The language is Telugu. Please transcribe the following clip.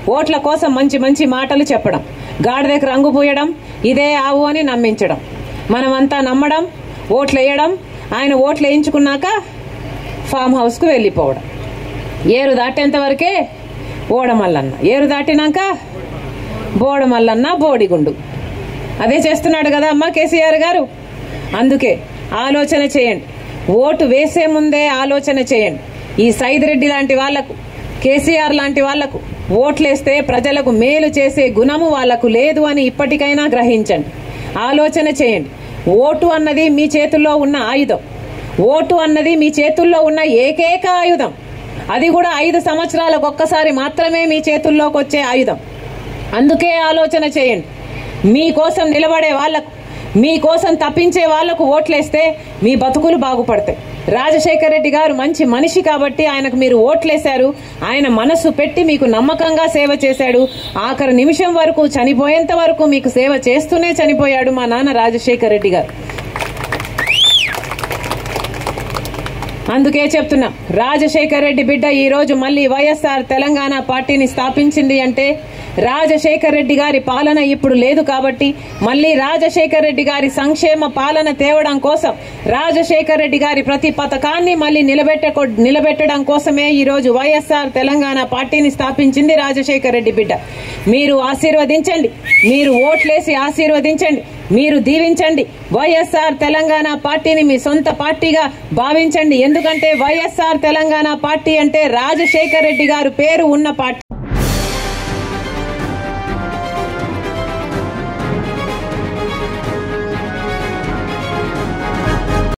ఓట్ల కోసం మంచి మంచి మాటలు చెప్పడం గాడిదకు రంగు పూయడం ఇదే ఆవు అని నమ్మించడం మనమంతా నమ్మడం ఓట్లు వేయడం ఆయన ఓట్లు వేయించుకున్నాక ఫామ్ హౌస్కు వెళ్ళిపోవడం ఏరు దాటేంత వరకే ఓడమల్లన్న ఏరు దాటినాక బోడమల్లన్న బోడిగుండు అదే చేస్తున్నాడు కదా అమ్మ కేసీఆర్ గారు అందుకే ఆలోచన చేయండి ఓటు వేసే ముందే ఆలోచన చేయండి ఈ సైదిరెడ్డి లాంటి వాళ్లకు కేసీఆర్ లాంటి వాళ్లకు ఓట్లేస్తే ప్రజలకు మేలు చేసే గుణము వాళ్లకు లేదు అని ఇప్పటికైనా గ్రహించండి ఆలోచన చేయండి ఓటు అన్నది మీ చేతుల్లో ఉన్న ఆయుధం ఓటు అన్నది మీ చేతుల్లో ఉన్న ఏకైక ఆయుధం అది కూడా ఐదు సంవత్సరాలకు ఒక్కసారి మాత్రమే మీ చేతుల్లోకి వచ్చే ఆయుధం అందుకే ఆలోచన చేయండి మీకోసం నిలబడే వాళ్లకు మీకోసం తప్పించే వాళ్లకు ఓట్లేస్తే మీ బతుకులు బాగుపడతాయి రాజశేఖర రెడ్డి గారు మంచి మనిషి కాబట్టి ఆయనకు మీరు ఓట్లేశారు ఆయన మనస్సు పెట్టి మీకు నమ్మకంగా సేవ చేశాడు ఆఖరి నిమిషం వరకు చనిపోయేంత వరకు మీకు సేవ చేస్తూనే చనిపోయాడు మా నాన్న రాజశేఖర రెడ్డి గారు అందుకే చెప్తున్నా రాజశేఖర రెడ్డి బిడ్డ ఈ రోజు మళ్ళీ వైఎస్ఆర్ తెలంగాణ పార్టీని స్థాపించింది అంటే రాజశేఖర రెడ్డి గారి పాలన ఇప్పుడు లేదు కాబట్టి మళ్ళీ రాజశేఖర రెడ్డి గారి సంక్షేమ పాలన తేవడం కోసం రాజశేఖర రెడ్డి గారి ప్రతి పథకాన్ని మళ్ళీ నిలబెట్ట నిలబెట్టడం కోసమే ఈ రోజు వైఎస్ఆర్ తెలంగాణ పార్టీని స్థాపించింది రాజశేఖర రెడ్డి బిడ్డ మీరు ఆశీర్వదించండి మీరు ఓట్లేసి ఆశీర్వదించండి మీరు దీవించండి వైఎస్ఆర్ తెలంగాణ పార్టీని మీ సొంత పార్టీగా భావించండి ఎందుకంటే వైఎస్ఆర్ తెలంగాణ పార్టీ అంటే రాజశేఖర్ రెడ్డి గారు పేరు ఉన్న పార్టీ